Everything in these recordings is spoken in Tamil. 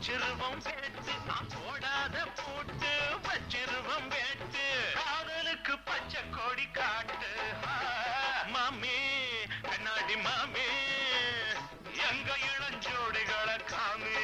வச்சிருவோம் வேட்டு நான் போடாத போட்டு வச்சிருவோம் வேட்டு காதலுக்கு பச்சை கொடி காட்டு ஆ, மாமி கண்ணாடி மாமி எங்க இளஞ்சோடிகளை காமி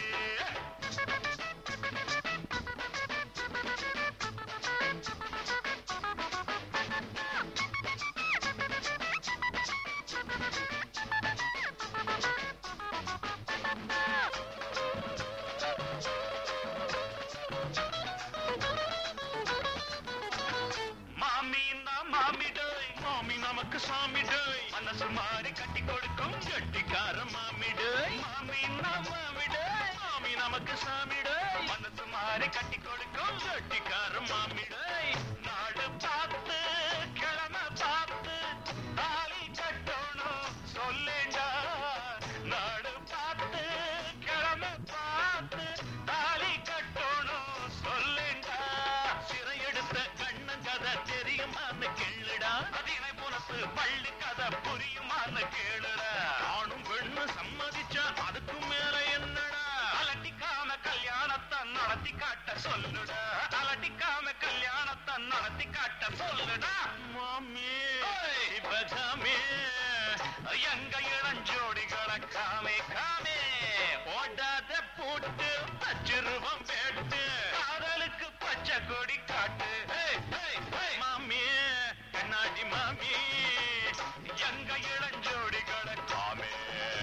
மாமின்னா மாமிடோய் மாமி நமக்கு சாமிடோய் மனசு மாறி கட்டி கொடுக்கும் கட்டிக்கார மாமிடோய் மாமின்னா மாமிடோய் மாமி நமக்கு சாமிடோய் மனசு மாறி கட்டி கொடுக்கும் கட்டிக்கார மாமிடோய் நாடு பார்த்து கிழமை பார்த்து தாலி கட்டணும் சொல்லேண்டா நாடு பார்த்து கிழமை பார்த்து தாலி கட்டணும் சொல்லேண்டா சிறை எடுத்த கண்ணன் கதை தெரியுமான்னு கேளுடா அதினை புனசு பள்ளி கதை புரியுமான்னு கேளுடா ஆணும் பெண்ணு சம்மதிச்சா அதுக்கு மேல என்னடா அலட்டிக்காம கல்யாணத்தை நடத்தி காட்ட சொல்லுடா அலட்டிக்காம கல்யாணத்தை நடத்தி காட்ட சொல்லுடா மாமி பகாமே எங்க இளஞ்சோடிகளை காமே காமே ஓடாத போட்டு வச்சிருவோம் வேட்டு காதலுக்கு பச்சை கொடி காட்டு ஏய், ஏய், ஏய். மாமி கண்ணாடி மாமி எங்க இளஞ்சோடிகளை காமே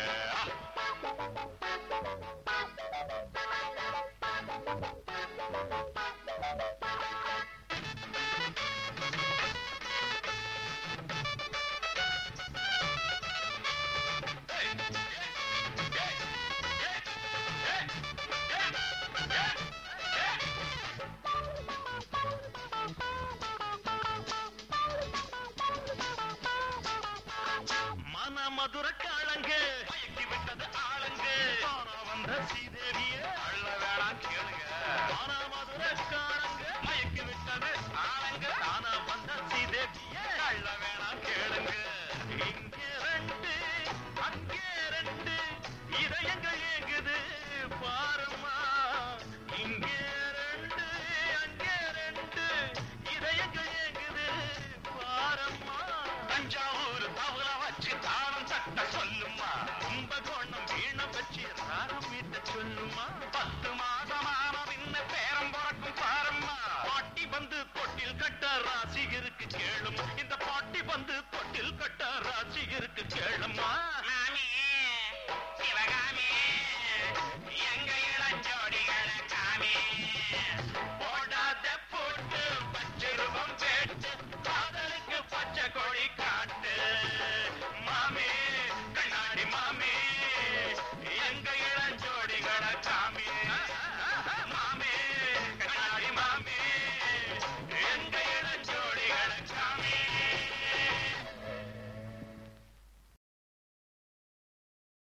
மன மதுர காலங்க மயக்கி விட்டது ஆளுங்க ஆனா வந்த சீதேவிய அள்ள வேணாம் கேளுங்க மன மதுர காலங்க மயக்கி விட்டது ஆளுங்க ஆனா வந்த சீதேவிய அள்ள வேணாம் கேளுங்க இங்க ரெண்டு அங்கே ரெண்டு இதயங்கள் ஏங்குது பாருமா இங்கே ரெண்டு அங்கே ரெண்டு இதயங்கள் ஏங்குது பாரம்மா தஞ்சாவூர் தவள வச்சு தானம் தட்ட சொல்லுமா கும்பகோணம் வீண வச்சு ராகம் மீட்ட சொல்லுமா பத்து மாதமான பின்ன பேரம் பிறக்கும் பாரம்மா பாட்டி வந்து தொட்டில் கட்ட ராசி இருக்கு கேளும் இந்த பாட்டி வந்து தொட்டில் கட்ட ராசி இருக்கு கேளுமா